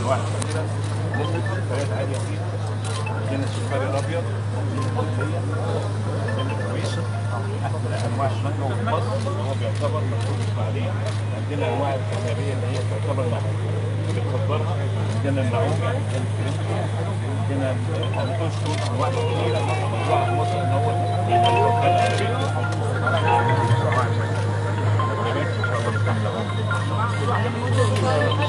انواع كتيره لسه السكريات عاليه فيه عندنا السكري الابيض عندنا الكويسه احسن انواع المانجا والبص اللي هو بيعتبر مفروض عليه عندنا انواع الكناريه اللي هي تعتبر محبوبه بنكبرها عندنا النعوم عندنا الكريسبي عندنا الانشطه انواع كتيره انواع في مصر ان هو صباح الخير